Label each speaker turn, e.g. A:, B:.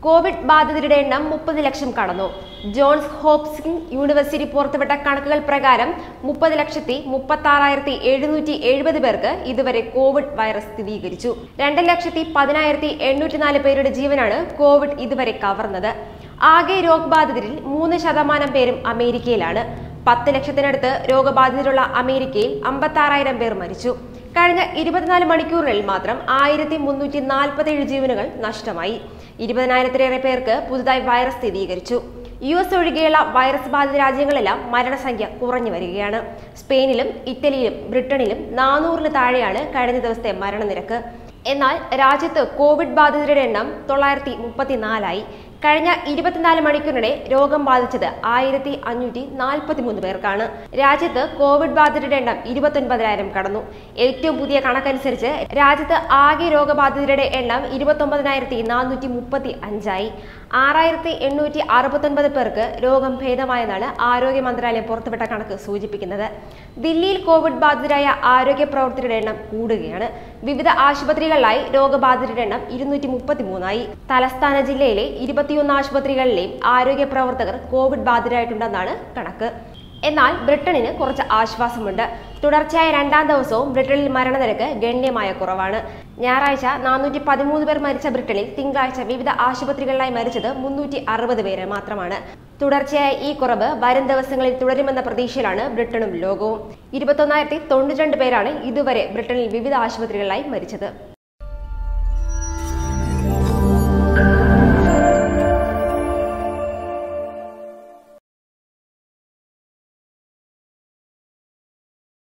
A: Covid ബാധിതരുടെ എണ്ണം മുപ്പത് ലക്ഷം കടന്നു ജോൺസ് ഹോപ്കിൻസ് യൂണിവേഴ്സിറ്റി പുറത്തുവിട്ട കണക്കുകൾ പ്രകാരം മുപ്പത് ലക്ഷത്തി മുപ്പത്തി ആറായിരത്തി എഴുന്നൂറ്റി എഴുപത് പേർക്ക് ഇതുവരെ കോവിഡ് വൈറസ് സ്ഥിരീകരിച്ചു രണ്ട് ലക്ഷത്തി പതിനായിരത്തി എണ്ണൂറ്റി നാല് പേരുടെ ജീവനാണ് കോവിഡ് ഇതുവരെ കവർന്നത് ആകെ രോഗബാധിതരിൽ മൂന്ന് ശതമാനം പേരും അമേരിക്കയിലാണ് പത്ത് ലക്ഷത്തിനടുത്ത് രോഗബാധിതരുള്ള അമേരിക്കയിൽ അമ്പത്തി ആറായിരം പേർ മരിച്ചു കഴിഞ്ഞ ഇരുപത്തിനാല് മണിക്കൂറിൽ മാത്രം ആയിരത്തി മുന്നൂറ്റി നാൽപ്പത്തി ഏഴ് ജീവനുകൾ നഷ്ടമായി ഇരുപതിനായിരത്തിലേറെ പേർക്ക് പുതുതായി വൈറസ് സ്ഥിരീകരിച്ചു യു എസ് ഒഴികെയുള്ള വൈറസ് ബാധിത രാജ്യങ്ങളെല്ലാം മരണസംഖ്യ കുറഞ്ഞു വരികയാണ് സ്പെയിനിലും ഇറ്റലിയിലും ബ്രിട്ടനിലും നാനൂറിന് താഴെയാണ് കഴിഞ്ഞ ദിവസത്തെ മരണനിരക്ക് എന്നാൽ രാജ്യത്ത് കോവിഡ് ബാധിതരുടെ എണ്ണം തൊള്ളായിരത്തി മുപ്പത്തിനാലായി കഴിഞ്ഞ ഇരുപത്തിനാല് മണിക്കൂറിനിടെ രോഗം ബാധിച്ചത് ആയിരത്തി അഞ്ഞൂറ്റി നാൽപ്പത്തി മൂന്ന് പേർക്കാണ് രാജ്യത്ത് കോവിഡ് ബാധിതരുടെ എണ്ണം ഇരുപത്തൊൻപതിനായിരം കടന്നു ഏറ്റവും പുതിയ കണക്കനുസരിച്ച് രാജ്യത്ത് ആകെ രോഗബാധിതരുടെ എണ്ണം ഇരുപത്തൊമ്പതിനായിരത്തി നാനൂറ്റി മുപ്പത്തി അഞ്ചായി ആറായിരത്തി എണ്ണൂറ്റി അറുപത്തൊൻപത് പേർക്ക് രോഗം ഭേദമായെന്നാണ് ആരോഗ്യ മന്ത്രാലയം പുറത്തുവിട്ട കണക്ക് സൂചിപ്പിക്കുന്നത് ദില്ലിയിൽ കോവിഡ് ബാധിതരായ ആരോഗ്യ പ്രവർത്തകരുടെ എണ്ണം കൂടുകയാണ് വിവിധ ആശുപത്രികളിലായി രോഗബാധിതരുടെ എണ്ണം ഇരുന്നൂറ്റി മുപ്പത്തി മൂന്നായി തലസ്ഥാന ജില്ലയിലെ ഇരുപത്തിയൊന്ന് ആശുപത്രികളിലെയും ആരോഗ്യ പ്രവർത്തകർ കോവിഡ് ബാധിതരായിട്ടുണ്ടെന്നാണ് കണക്ക് എന്നാൽ ബ്രിട്ടനിന് കുറച്ച് ആശ്വാസമുണ്ട് തുടർച്ചയായ രണ്ടാം ദിവസവും ബ്രിട്ടനിൽ മരണനിരക്ക് ഗണ്യമായ കുറവാണ് ഞായറാഴ്ച നാനൂറ്റി പതിമൂന്ന് പേർ മരിച്ച ബ്രിട്ടനിൽ തിങ്കളാഴ്ച വിവിധ ആശുപത്രികളിലായി മരിച്ചത് മുന്നൂറ്റി അറുപത് പേര് മാത്രമാണ് തുടർച്ചയായ ഈ കുറവ് വരും ദിവസങ്ങളിൽ തുടരുമെന്ന പ്രതീക്ഷയിലാണ് ബ്രിട്ടനും ലോകവും ഇരുപത്തൊന്നായിരത്തി തൊണ്ണൂറ്റി രണ്ട് പേരാണ് ഇതുവരെ ബ്രിട്ടനിൽ വിവിധ ആശുപത്രികളിലായി മരിച്ചത്